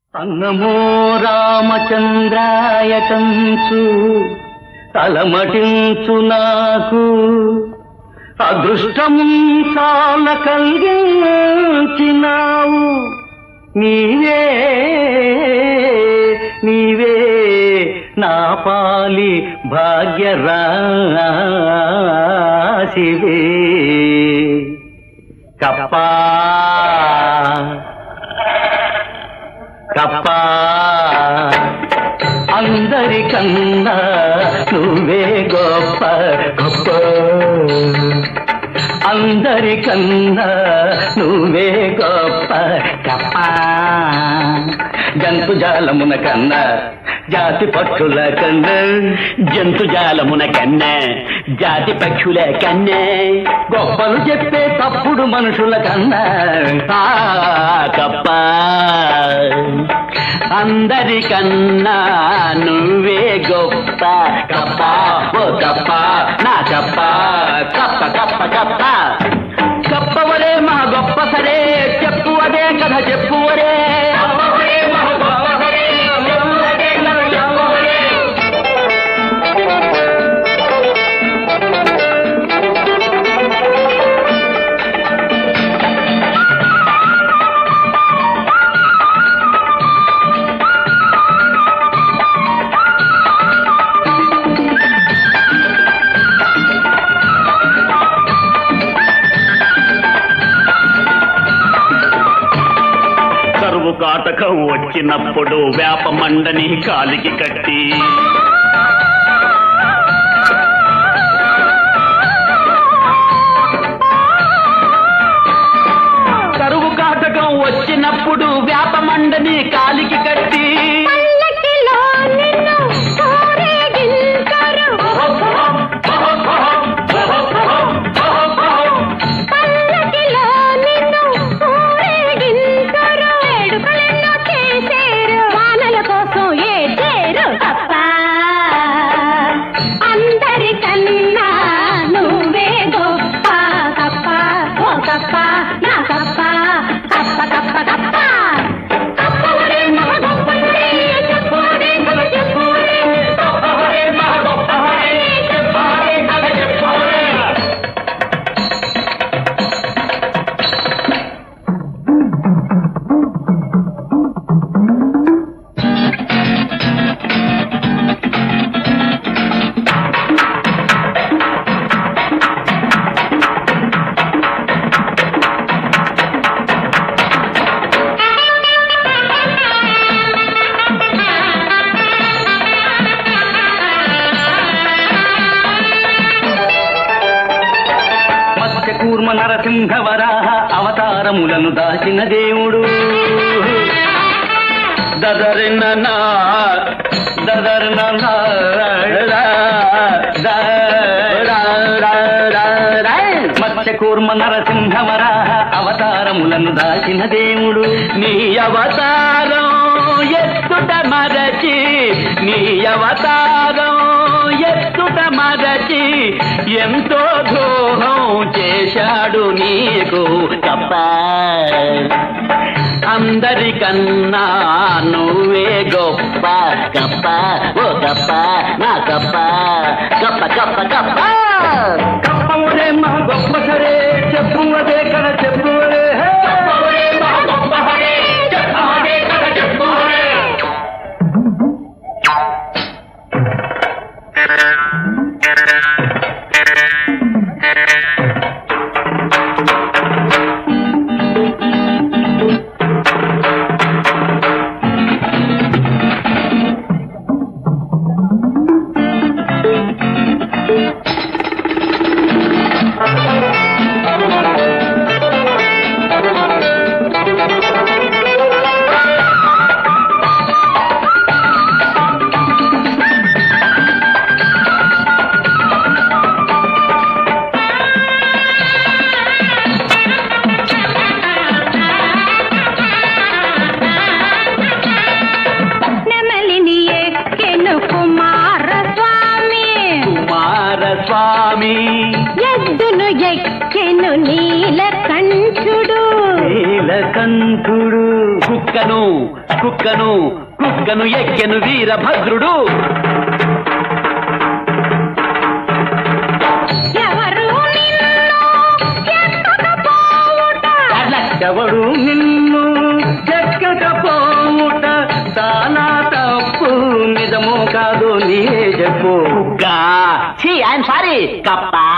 అన్నమో రామచంద్రాయటంచు తలమటించు నాకు అదృష్టం చాల కలిగించినావు నీవే నీవే నా పాలి భాగ్యరాశివే కప్పా కప్ప అందరికన్నా నువ్వే గొప్ప గొప్ప అందరికన్నా నువ్వే గొప్ప కప్ప జంతుజాలమున కన్నా జాతి పక్షుల కన్నా జంతుజాలమున కన్నా జాతి పక్షుల కన్నా గొప్పలు చెప్పే తప్పుడు మనుషుల కన్నా ఆ కప్ప అందరికన్నా నువ్వే గొప్ప కప్ప ఓ కప్ప నా కప్ప కప్ప కప్ప కప్ప కప్పవరే మా గొప్ప సరే చెప్పువదే కథ చెప్పువరే కరువు కాటకం వచ్చినప్పుడు వేప మండని కాలికి కట్టి కరువు కాటకం వచ్చినప్పుడు వేప మండని కాలికి కట్టి పల్లకిలో నిన్ను ఊరేగించరు. పల్లకిలో నిన్ను ఊరేగించరు. వేడుకలెన్నో చేసేరు. వానల కోసం ఏడ్చేరు. తప్ప అందరికన్నా నువ్వే గొప్ప తప్ప ఓ తప్ప నా తప్ప తప్ప తప్ప తప్ప తప్పవరే మహా గొప్పదే చెప్పువరే కథ చెప్పువరే తప్పవరే మహా గొప్పదే చెప్పువరే కథ చెప్పువరే మత్స్యకూర్మ నరసింహ వరాహ అవతారములను దాచిన దేవుడు దదరిన నా దదరిన నా రా, రా, రా, రా, రా, రా. మత్స్యకూర్మ నరసింహ వరాహ అవతారములను దాచిన దేవుడు నీ అవతారం ఎత్తుట మరచి నీ అవతారం ఎత్తుట మరచి ఎంతో ద్రోహం చేశాడు నీకు కప్ప అందరికన్నా నువ్వే గొప్ప కప్ప ఓ కప్ప నా కప్ప కప్ప కప్ప కప్ప కప్పవరే మా గొప్ప సరే చెప్పువదే కడ చెప్పువరే నెమలిని ఎక్కెను కుమారస్వామి కుమారస్వామి ఎద్దును ఎక్కెను నీలకంఠుడు నీలకంఠుడు కుక్కను కుక్కను కుక్కను ఎక్కెను వీరభద్రుడు ఎవరు నిన్ను ఎక్కకపోవుట ఎవడు నిన్ను చెక్కకపోవుట తానా తప్పు నిజమో కాదో నీవే చెప్పు కుక్క ఐఎమ్ సారీ కప్ప